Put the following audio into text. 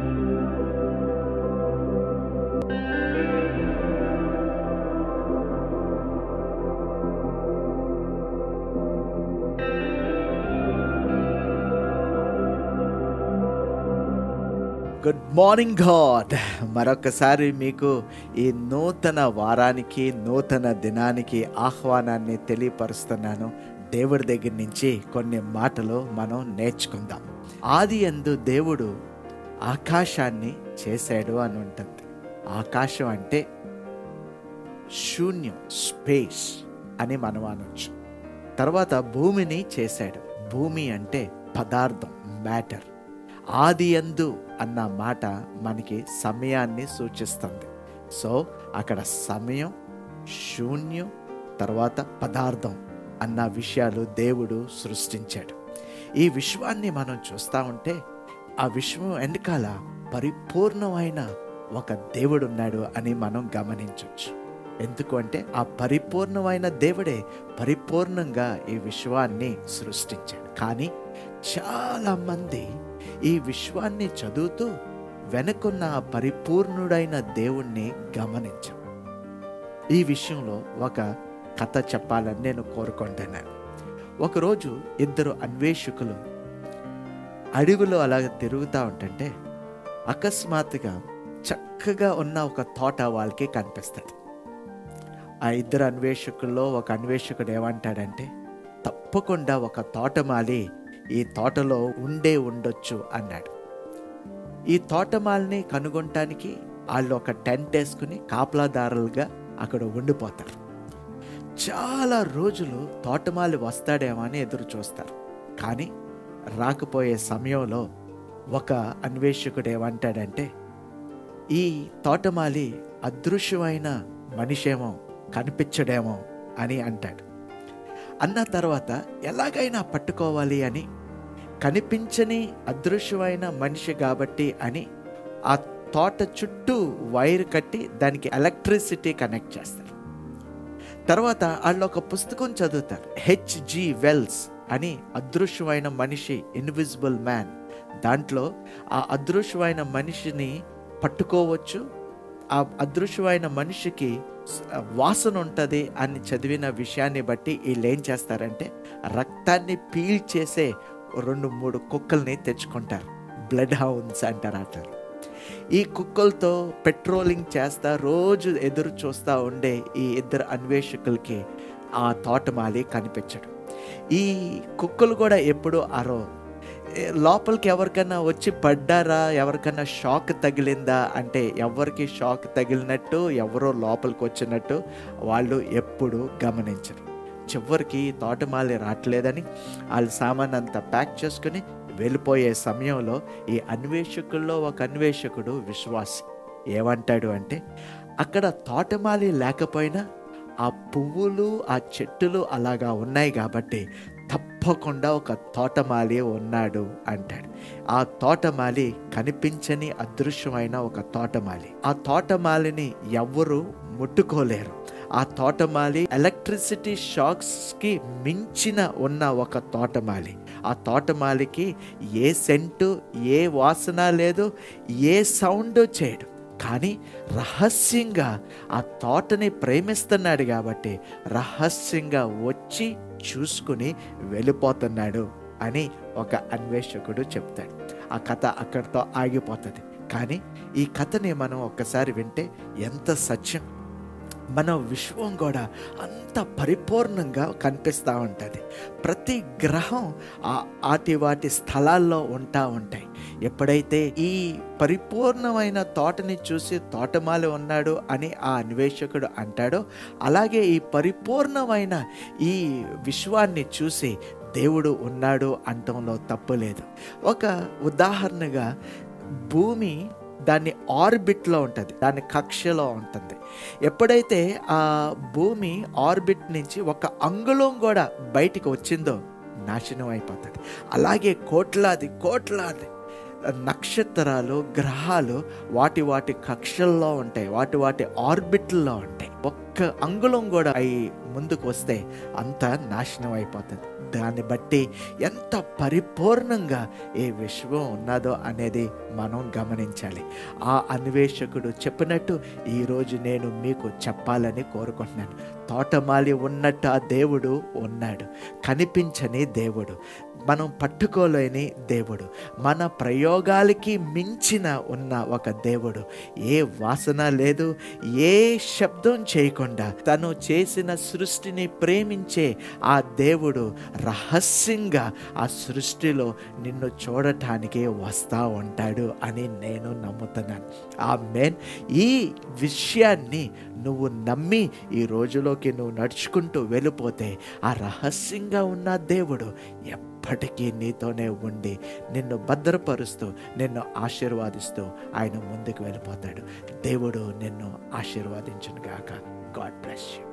good morning God మరొకసారి మీకు ఈ నూతన వారానికి నూతన దినానికి ఆహ్వానాన్ని తెలియపరుస్తున్నాను దేవుడి దగ్గర నుంచి కొన్ని మాటలు మనం నేర్చుకుందాం ఆది ఎందు దేవుడు ఆకాశాన్ని చేశాడు అని ఉంటుంది ఆకాశం అంటే శూన్యం స్పేస్ అని మనం అనొచ్చు తర్వాత భూమిని చేశాడు భూమి అంటే పదార్థం మ్యాటర్ ఆది ఎందు అన్న మాట మనకి సమయాన్ని సూచిస్తుంది సో అక్కడ సమయం శూన్యం తర్వాత పదార్థం అన్న విషయాలు దేవుడు సృష్టించాడు ఈ విశ్వాన్ని మనం చూస్తూ ఉంటే ఆ విశ్వం వెనకాల పరిపూర్ణమైన ఒక దేవుడు ఉన్నాడు అని మనం గమనించవచ్చు ఎందుకు అంటే ఆ పరిపూర్ణమైన దేవుడే పరిపూర్ణంగా ఈ విశ్వాన్ని సృష్టించాడు కానీ చాలా మంది ఈ విశ్వాన్ని చదువుతూ వెనుకున్న ఆ పరిపూర్ణుడైన దేవుణ్ణి గమనించం ఈ విషయంలో ఒక కథ చెప్పాలని నేను కోరుకుంటున్నాను ఒకరోజు ఇద్దరు అన్వేషకులు అడవిలో అలాగ తిరుగుతూ ఉంటుంటే అకస్మాత్తుగా చక్కగా ఉన్న ఒక తోట వాళ్ళకి కనిపిస్తుంది ఆ ఇద్దరు అన్వేషకుల్లో ఒక అన్వేషకుడు ఏమంటాడంటే తప్పకుండా ఒక తోటమాలి ఈ తోటలో ఉండే ఉండొచ్చు అన్నాడు ఈ తోటమాలిని కనుగొనటానికి వాళ్ళు ఒక టెంట్ వేసుకుని కాపలాదారులుగా అక్కడ ఉండిపోతారు చాలా రోజులు తోటమాలి వస్తాడేమో అని ఎదురు చూస్తారు కానీ రాకపోయే సమయంలో ఒక అన్వేషకుడు ఏమంటాడంటే ఈ తోటమాలి అదృశ్యమైన మనిషేమో కనిపించడేమో అని అంటాడు అన్న తర్వాత ఎలాగైనా పట్టుకోవాలి అని కనిపించని అదృశ్యమైన మనిషి కాబట్టి అని ఆ తోట చుట్టూ వైర్ కట్టి దానికి ఎలక్ట్రిసిటీ కనెక్ట్ చేస్తారు తర్వాత వాళ్ళు ఒక పుస్తకం చదువుతారు హెచ్జి వెల్స్ అని అదృశ్యమైన మనిషి ఇన్విజిబుల్ మ్యాన్ దాంట్లో ఆ అదృశ్యమైన మనిషిని పట్టుకోవచ్చు ఆ అదృశ్యమైన మనిషికి వాసన ఉంటుంది అని చదివిన విషయాన్ని బట్టి వీళ్ళు ఏం చేస్తారంటే రక్తాన్ని పీల్ చేసే రెండు మూడు కుక్కల్ని తెచ్చుకుంటారు బ్లడ్ హౌన్స్ అంటారు అట్లా ఈ కుక్కలతో పెట్రోలింగ్ చేస్తా రోజు ఎదురు చూస్తూ ఉండే ఈ ఇద్దరు అన్వేషకులకి ఆ తోటమాలి కనిపించడు ఈ కుక్కలు కూడా ఎప్పుడు అరో లోపలికి ఎవరికైనా వచ్చి పడ్డారా ఎవరికైనా షాక్ తగిలిందా అంటే ఎవరికి షాక్ తగిలినట్టు ఎవరో లోపలికి వచ్చినట్టు వాళ్ళు ఎప్పుడు గమనించరు చివరికి తోటమాలి రావట్లేదని వాళ్ళ సామాన్ అంతా ప్యాక్ చేసుకుని వెళ్ళిపోయే సమయంలో ఈ అన్వేషకుల్లో ఒక అన్వేషకుడు విశ్వాసి ఏమంటాడు అంటే అక్కడ తోటమాలి లేకపోయినా ఆ పువ్వులు ఆ చెట్టులు అలాగా ఉన్నాయి కాబట్టి తప్పకుండా ఒక తోటమాలి ఉన్నాడు అంటాడు ఆ తోటమాలి కనిపించని అదృశ్యమైన ఒక తోటమాలి ఆ తోటమాలిని ఎవ్వరూ ముట్టుకోలేరు ఆ తోటమాలి ఎలక్ట్రిసిటీ షాక్స్కి మించిన ఉన్న ఒక తోటమాలి ఆ తోటమాలికి ఏ సెంటు ఏ వాసన లేదు ఏ సౌండ్ చేయడు కానీ రహస్యంగా ఆ తోటని ప్రేమిస్తున్నాడు కాబట్టి రహస్యంగా వచ్చి చూసుకుని వెళ్ళిపోతున్నాడు అని ఒక అన్వేషకుడు చెప్తాడు ఆ కథ అక్కడితో ఆగిపోతుంది కానీ ఈ కథని మనం ఒక్కసారి వింటే ఎంత సత్యం మన విశ్వం కూడా అంత పరిపూర్ణంగా కనిపిస్తూ ఉంటుంది ప్రతి గ్రహం ఆటి వాటి స్థలాల్లో ఉంటా ఉంటాయి ఎప్పుడైతే ఈ పరిపూర్ణమైన తోటని చూసి తోటమాలి ఉన్నాడు అని ఆ అన్వేషకుడు అంటాడో అలాగే ఈ పరిపూర్ణమైన ఈ విశ్వాన్ని చూసి దేవుడు ఉన్నాడు అంటంలో తప్పు లేదు ఒక ఉదాహరణగా భూమి దాన్ని ఆర్బిట్లో ఉంటుంది దాని కక్షలో ఉంటుంది ఎప్పుడైతే ఆ భూమి ఆర్బిట్ నుంచి ఒక అంగుళం కూడా బయటికి వచ్చిందో నాశనం అయిపోతుంది అలాగే కోట్లాది కోట్లాది నక్షత్రాలు గ్రహాలు వాటి వాటి కక్షల్లో ఉంటాయి వాటి వాటి ఆర్బిట్లో ఉంటాయి ఒక్క అంగుళం కూడా అయి ముందుకు వస్తే అంత నాశనం అయిపోతుంది దాన్ని బట్టి ఎంత పరిపూర్ణంగా ఏ విశ్వం ఉన్నదో అనేది మనం గమనించాలి ఆ అన్వేషకుడు చెప్పినట్టు ఈరోజు నేను మీకు చెప్పాలని కోరుకుంటున్నాను తోటమాలి ఉన్నట్టు ఆ దేవుడు ఉన్నాడు కనిపించని దేవుడు మనం పట్టుకోలేని దేవుడు మన ప్రయోగాలకి మించిన ఉన్న ఒక దేవుడు ఏ వాసన లేదు ఏ శబ్దం చేయకుండా తను చేసిన సృష్టిని ప్రేమించే ఆ దేవుడు రహస్యంగా ఆ సృష్టిలో నిన్ను చూడటానికి వస్తూ ఉంటాడు అని నేను నమ్ముతున్నాను ఆ మెయిన్ ఈ విషయాన్ని నువ్వు నమ్మి ఈ రోజులోకి నువ్వు నడుచుకుంటూ వెళ్ళిపోతే ఆ రహస్యంగా ఉన్న దేవుడు ఎప్పటికీ నీతోనే ఉండి నిన్ను భద్రపరుస్తూ నిన్ను ఆశీర్వాదిస్తూ ఆయన ముందుకు వెళ్ళిపోతాడు దేవుడు నిన్ను ఆశీర్వాదించును గాక గాడ్ బ్లెస్ యూ